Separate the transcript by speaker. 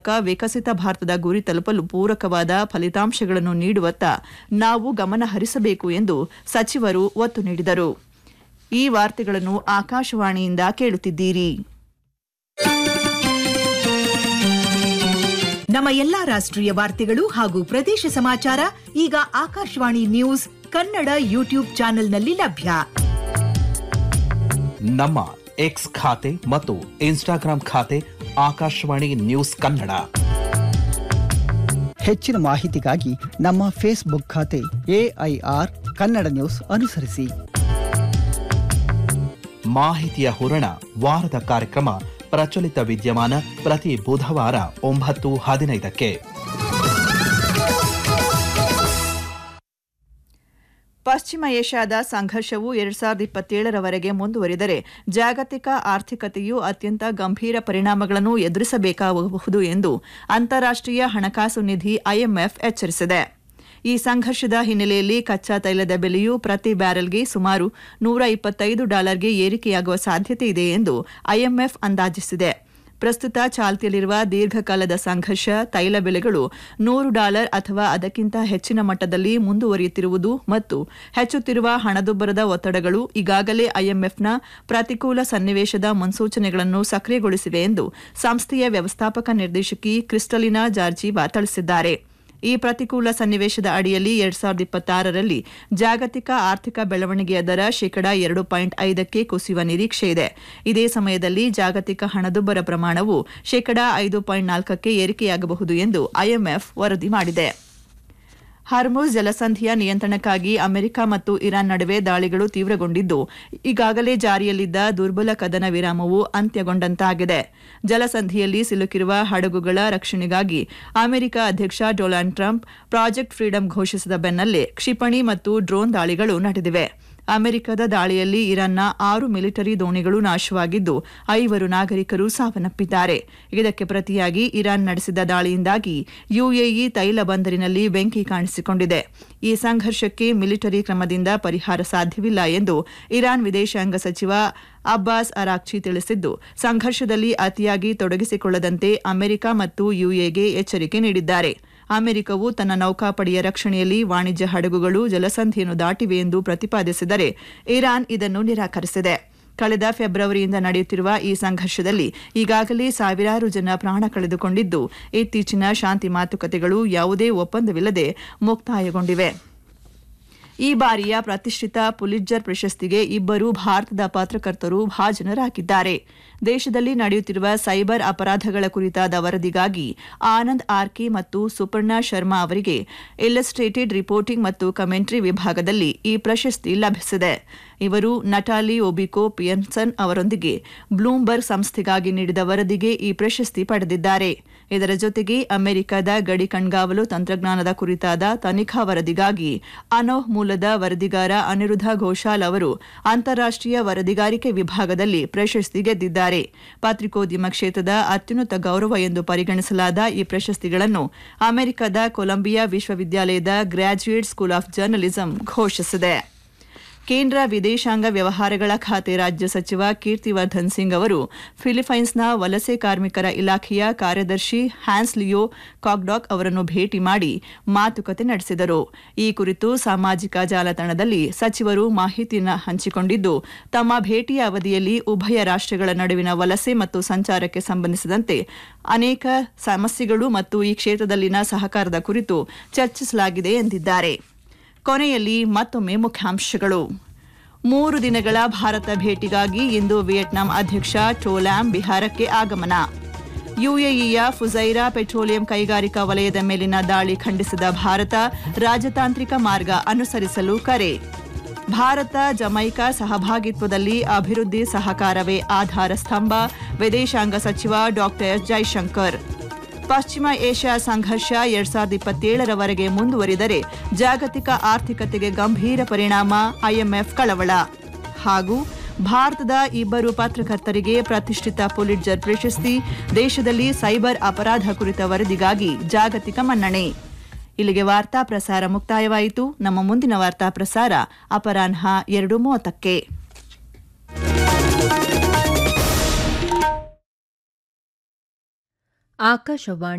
Speaker 1: ಮೂಲಕ ವಿಕಸಿತ ಭಾರತದ ಗುರಿ ತಲುಪಲು ಪೂರಕವಾದ ಫಲಿತಾಂಶಗಳನ್ನು ನೀಡುವತ್ತ ನಾವು ಗಮನ ಹರಿಸಬೇಕು ಎಂದು ಸಚಿವರು ಒತ್ತು ನೀಡಿದರು ಈ ವಾರ್ತೆಗಳನ್ನು ಆಕಾಶವಾಣಿಯಿಂದ ಕೇಳುತ್ತಿದ್ದೀರಿ
Speaker 2: ನಮ್ಮ ಎಲ್ಲಾ ರಾಷ್ಟ್ರೀಯ ವಾರ್ತೆಗಳು ಹಾಗೂ ಪ್ರದೇಶ ಸಮಾಚಾರ ಈಗ ಆಕಾಶವಾಣಿ ನ್ಯೂಸ್ ಕನ್ನಡ ಯೂಟ್ಯೂಬ್ ಚಾನೆಲ್ನಲ್ಲಿ ಲಭ್ಯ
Speaker 3: ನಮ್ಮ ಎಕ್ಸ್ ಖಾತೆ ಮತ್ತು ಇನ್ಸ್ಟಾಗ್ರಾಂ ಖಾತೆ ಆಕಾಶವಾಣಿ ನ್ಯೂಸ್ ಕನ್ನಡ
Speaker 4: ಹೆಚ್ಚಿನ ಮಾಹಿತಿಗಾಗಿ ನಮ್ಮ ಫೇಸ್ಬುಕ್ ಖಾತೆ ಎಐಆರ್ ಕನ್ನಡ ನ್ಯೂಸ್ ಅನುಸರಿಸಿ
Speaker 3: ಮಾಹಿತಿಯ ಹೂರಣ ವಾರದ ಕಾರ್ಯಕ್ರಮ ಪ್ರಚಲಿತ ವಿದ್ಯಮಾನ ಪ್ರತಿ ಬುಧವಾರ ಒಂಬತ್ತು ಹದಿನೈದಕ್ಕೆ
Speaker 1: ಪಶ್ಚಿಮ ಏಷ್ಯಾದ ಸಂಘರ್ಷವು ಎರಡ್ ಸಾವಿರದ ಇಪ್ಪತ್ತೇಳರವರೆಗೆ ಮುಂದುವರಿದರೆ ಜಾಗತಿಕ ಆರ್ಥಿಕತೆಯು ಅತ್ಯಂತ ಗಂಭೀರ ಪರಿಣಾಮಗಳನ್ನು ಎದುರಿಸಬೇಕಾಗಬಹುದು ಎಂದು ಅಂತಾರಾಷ್ಟೀಯ ಹಣಕಾಸು ನಿಧಿ ಐಎಂಎಫ್ ಎಚ್ಚರಿಸಿದೆ ಈ ಸಂಘರ್ಷದ ಹಿನ್ನೆಲೆಯಲ್ಲಿ ಕಚ್ಚಾ ತೈಲದ ಬೆಲೆಯು ಪ್ರತಿ ಬ್ಯಾರೆಲ್ಗೆ ಸುಮಾರು ನೂರ ಇಪ್ಪತ್ತೈದು ಡಾಲರ್ಗೆ ಏರಿಕೆಯಾಗುವ ಸಾಧ್ಯತೆ ಇದೆ ಎಂದು ಐಎಂಎಫ್ ಅಂದಾಜಿಸಿದೆ ಪ್ರಸ್ತುತ ಚಾಲ್ತಿಯಲ್ಲಿರುವ ದೀರ್ಘಕಾಲದ ಸಂಘರ್ಷ ತೈಲ ಬೆಲೆಗಳು ನೂರು ಡಾಲರ್ ಅಥವಾ ಅದಕ್ಕಿಂತ ಹೆಚ್ಚಿನ ಮಟ್ಟದಲ್ಲಿ ಮುಂದುವರಿಯುತ್ತಿರುವುದು ಮತ್ತು ಹೆಚ್ಚುತ್ತಿರುವ ಹಣದುಬ್ಬರದ ಒತ್ತಡಗಳು ಈಗಾಗಲೇ ಐಎಂಎಫ್ನ ಪ್ರತಿಕೂಲ ಸನ್ನಿವೇಶದ ಮುನ್ಸೂಚನೆಗಳನ್ನು ಸಕ್ರಿಯಗೊಳಿಸಿವೆ ಎಂದು ಸಂಸ್ಥೆಯ ವ್ಯವಸ್ಥಾಪಕ ನಿರ್ದೇಶಕಿ ಕ್ರಿಸ್ಟಲಿನಾ ಜಾರ್ಜಿವಾ ತಿಳಿಸಿದ್ದಾರೆ ಈ ಪ್ರತಿಕೂಲ ಸನ್ನಿವೇಶದ ಅಡಿಯಲ್ಲಿ ಎರಡ್ ಸಾವಿರದ ಇಪ್ಪತ್ತಾರರಲ್ಲಿ ಜಾಗತಿಕ ಆರ್ಥಿಕ ಬೆಳವಣಿಗೆಯ ದರ ಶೇಕಡಾ ಎರಡು ಪಾಯಿಂಟ್ ಐದಕ್ಕೆ ಕುಸಿಯುವ ನಿರೀಕ್ಷೆ ಇದೆ ಇದೇ ಸಮಯದಲ್ಲಿ ಜಾಗತಿಕ ಹಣದುಬ್ಬರ ಪ್ರಮಾಣವು ಶೇಕಡಾ ಐದು ಪಾಯಿಂಟ್ ನಾಲ್ಕಕ್ಕೆ ಏರಿಕೆಯಾಗಬಹುದು ಎಂದು ಐಎಂಎಫ್ ವರದಿ ಮಾಡಿದೆ ಹಾರ್ಮುಜ್ ಜಲಸಂಧಿಯ ನಿಯಂತ್ರಣಕ್ಕಾಗಿ ಅಮೆರಿಕ ಮತ್ತು ಇರಾನ್ ನಡುವೆ ದಾಳಿಗಳು ತೀವ್ರಗೊಂಡಿದ್ದು ಈಗಾಗಲೇ ಜಾರಿಯಲ್ಲಿದ್ದ ದುರ್ಬಲ ಕದನ ವಿರಾಮವು ಅಂತ್ಯಗೊಂಡಂತಾಗಿದೆ ಜಲಸಂಧಿಯಲ್ಲಿ ಸಿಲುಕಿರುವ ಹಡಗುಗಳ ರಕ್ಷಣೆಗಾಗಿ ಅಮೆರಿಕ ಅಧ್ಯಕ್ಷ ಡೊನಾಲ್ಡ್ ಟ್ರಂಪ್ ಪ್ರಾಜೆಕ್ಟ್ ಫ್ರೀಡಂ ಘೋಷಿಸಿದ ಬೆನ್ನಲ್ಲೇ ಕ್ಷಿಪಣಿ ಮತ್ತು ಡ್ರೋನ್ ದಾಳಿಗಳು ನಡೆದಿವೆ ಅಮೆರಿಕದ ದಾಳಿಯಲ್ಲಿ ಇರಾನ್ನ ಆರು ಮಿಲಿಟರಿ ದೋಣಿಗಳು ನಾಶವಾಗಿದ್ದು ಐವರು ನಾಗರಿಕರು ಸಾವನ್ನಪ್ಪಿದ್ದಾರೆ ಇದಕ್ಕೆ ಪ್ರತಿಯಾಗಿ ಇರಾನ್ ನಡೆಸಿದ ದಾಳಿಯಿಂದಾಗಿ ಯುಎಇ ತೈಲ ಬಂದರಿನಲ್ಲಿ ಬೆಂಕಿ ಕಾಣಿಸಿಕೊಂಡಿದೆ ಈ ಸಂಘರ್ಷಕ್ಕೆ ಮಿಲಿಟರಿ ಕ್ರಮದಿಂದ ಪರಿಹಾರ ಸಾಧ್ಯವಿಲ್ಲ ಎಂದು ಇರಾನ್ ವಿದೇಶಾಂಗ ಸಚಿವ ಅಬ್ಬಾಸ್ ಅರಾಕ್ಚಿ ತಿಳಿಸಿದ್ದು ಸಂಘರ್ಷದಲ್ಲಿ ಅತಿಯಾಗಿ ತೊಡಗಿಸಿಕೊಳ್ಳದಂತೆ ಅಮೆರಿಕ ಮತ್ತು ಯುಎಗೆ ಎಚ್ಚರಿಕೆ ನೀಡಿದ್ದಾರೆ ಅಮೆರಿಕವು ತನ್ನ ನೌಕಾಪಡೆಯ ರಕ್ಷಣೆಯಲ್ಲಿ ವಾಣಿಜ್ಯ ಹಡಗುಗಳು ಜಲಸಂಧಿಯನ್ನು ದಾಟಿವೆ ಎಂದು ಪ್ರತಿಪಾದಿಸಿದರೆ ಇರಾನ್ ಇದನ್ನು ನಿರಾಕರಿಸಿದೆ ಕಳೆದ ಫೆಬ್ರವರಿಯಿಂದ ನಡೆಯುತ್ತಿರುವ ಈ ಸಂಘರ್ಷದಲ್ಲಿ ಈಗಾಗಲೇ ಸಾವಿರಾರು ಜನ ಪ್ರಾಣ ಕಳೆದುಕೊಂಡಿದ್ದು ಇತ್ತೀಚಿನ ಶಾಂತಿ ಮಾತುಕತೆಗಳು ಯಾವುದೇ ಒಪ್ಪಂದವಿಲ್ಲದೆ ಮುಕ್ತಾಯಗೊಂಡಿವೆ ಈ ಬಾರಿಯ ಪ್ರತಿಷ್ಠಿತ ಪುಲಿಟ್ಜರ್ ಪ್ರಶಸ್ತಿಗೆ ಇಬ್ಬರು ಭಾರತದ ಪತ್ರಕರ್ತರು ಭಾಜನರಾಗಿದ್ದಾರೆ ದೇಶದಲ್ಲಿ ನಡೆಯುತ್ತಿರುವ ಸೈಬರ್ ಅಪರಾಧಗಳ ಕುರಿತಾದ ವರದಿಗಾಗಿ ಆನಂದ್ ಆರ್ಕೆ ಮತ್ತು ಸುಪರ್ಣಾ ಶರ್ಮಾ ಅವರಿಗೆ ಇಲ್ಲಸ್ಟ್ರೇಟೆಡ್ ರಿಪೋರ್ಟಿಂಗ್ ಮತ್ತು ಕಮೆಂಟ್ರಿ ವಿಭಾಗದಲ್ಲಿ ಈ ಪ್ರಶಸ್ತಿ ಲಭಿಸಿದೆ ಇವರು ನಟಾಲಿ ಒಬಿಕೋ ಪಿಯನ್ಸನ್ ಅವರೊಂದಿಗೆ ಬ್ಲೂಮ್ಬರ್ಗ್ ಸಂಸ್ಥೆಗಾಗಿ ನೀಡಿದ ವರದಿಗೆ ಈ ಪ್ರಶಸ್ತಿ ಪಡೆದಿದ್ದಾರೆ ಇದರ ಜೊತೆಗೆ ಅಮೆರಿಕದ ಗಡಿ ಕಣ್ಗಾವಲು ತಂತ್ರಜ್ಞಾನದ ಕುರಿತಾದ ತನಿಖಾ ವರದಿಗಾಗಿ ಅನೋಹ್ ಮೂಲದ ವರದಿಗಾರ ಅನಿರುದ್ಧ ಘೋಷಾಲ್ ಅವರು ಅಂತಾರಾಷ್ಟೀಯ ವರದಿಗಾರಿಕೆ ವಿಭಾಗದಲ್ಲಿ ಪ್ರಶಸ್ತಿ ಗೆದ್ದಿದ್ದಾರೆ ಪತ್ರಿಕೋದ್ಯಮ ಕ್ಷೇತ್ರದ ಅತ್ಯುನ್ನತ ಗೌರವ ಎಂದು ಪರಿಗಣಿಸಲಾದ ಈ ಪ್ರಶಸ್ತಿಗಳನ್ನು ಅಮೆರಿಕದ ಕೊಲಂಬಿಯಾ ವಿಶ್ವವಿದ್ಯಾಲಯದ ಗ್ರಾಜ್ಯುಯೇಟ್ ಸ್ಕೂಲ್ ಆಫ್ ಜರ್ನಲಿಸಂ ಘೋಷಿಸಿದೆ ಕೇಂದ್ರ ವಿದೇಶಾಂಗ ವ್ಯವಹಾರಗಳ ಖಾತೆ ರಾಜ್ಯ ಸಚಿವ ಕೀರ್ತಿವರ್ಧನ್ ಸಿಂಗ್ ಅವರು ಫಿಲಿಪೈನ್ಸ್ನ ವಲಸೆ ಕಾರ್ಮಿಕರ ಇಲಾಖೆಯ ಕಾರ್ಯದರ್ಶಿ ಹ್ಯಾನ್ಸ್ ಲಿಯೋ ಕಾಕ್ಡಾಕ್ ಅವರನ್ನು ಭೇಟಿ ಮಾಡಿ ಮಾತುಕತೆ ನಡೆಸಿದರು ಈ ಕುರಿತು ಸಾಮಾಜಿಕ ಜಾಲತಾಣದಲ್ಲಿ ಸಚಿವರು ಮಾಹಿತಿಯನ್ನು ಹಂಚಿಕೊಂಡಿದ್ದು ತಮ್ಮ ಭೇಟಿಯ ಅವಧಿಯಲ್ಲಿ ಉಭಯ ರಾಷ್ಟ್ರಗಳ ನಡುವಿನ ವಲಸೆ ಮತ್ತು ಸಂಚಾರಕ್ಕೆ ಸಂಬಂಧಿಸಿದಂತೆ ಅನೇಕ ಸಮಸ್ಯೆಗಳು ಮತ್ತು ಈ ಕ್ಷೇತ್ರದಲ್ಲಿನ ಸಹಕಾರದ ಕುರಿತು ಚರ್ಚಿಸಲಾಗಿದೆ ಎಂದಿದ್ದಾರೆ ಕೊನೆಯಲ್ಲಿ ಮತ್ತೊಮ್ಮೆ ಮುಖ್ಯಾಂಶಗಳು ಮೂರು ದಿನಗಳ ಭಾರತ ಭೇಟಿಗಾಗಿ ಇಂದು ವಿಯೆಟ್ನಾಂ ಅಧ್ಯಕ್ಷ ಟೋಲಾಮ್ ಬಿಹಾರಕ್ಕೆ ಆಗಮನ ಯುಎಇಯ ಫುಜೈರಾ ಪೆಟ್ರೋಲಿಯಂ ಕೈಗಾರಿಕಾ ವಲಯದ ಮೇಲಿನ ದಾಳಿ ಖಂಡಿಸಿದ ಭಾರತ ರಾಜತಾಂತ್ರಿಕ ಮಾರ್ಗ ಅನುಸರಿಸಲು ಕರೆ ಭಾರತ ಜಮೈಕಾ ಸಹಭಾಗಿತ್ವದಲ್ಲಿ ಅಭಿವೃದ್ಧಿ ಸಹಕಾರವೇ ಆಧಾರ ಸ್ತಂಭ ವಿದೇಶಾಂಗ ಸಚಿವ ಡಾ ಎಸ್ ಜೈಶಂಕರ್ ಪಶ್ಚಿಮ ಏಷ್ಯಾ ಸಂಘರ್ಷ ಎರಡ್ ಸಾವಿರದ ಇಪ್ಪತ್ತೇಳರವರೆಗೆ ಮುಂದುವರಿದರೆ ಜಾಗತಿಕ ಆರ್ಥಿಕತೆಗೆ ಗಂಭೀರ ಪರಿಣಾಮ ಐಎಂಎಫ್ ಕಳವಳ ಹಾಗೂ ಭಾರತದ ಇಬ್ಬರು ಪತ್ರಕರ್ತರಿಗೆ ಪ್ರತಿಷ್ಠಿತ ಪುಲಿಟ್ಜರ್ ಪ್ರಶಸ್ತಿ ದೇಶದಲ್ಲಿ ಸೈಬರ್ ಅಪರಾಧ ಕುರಿತ ವರದಿಗಾಗಿ ಜಾಗತಿಕ ಮನ್ನಣೆ ಇಲ್ಲಿಗೆ ವಾರ್ತಾ ಪ್ರಸಾರ ಮುಕ್ತಾಯವಾಯಿತು ನಮ್ಮ ಮುಂದಿನ ವಾರ್ತಾ ಪ್ರಸಾರ ಅಪರಾಹ್ನ ಎರಡು ಮೂವತ್ತಕ್ಕೆ
Speaker 5: ಆಕಾಶವಾಣಿ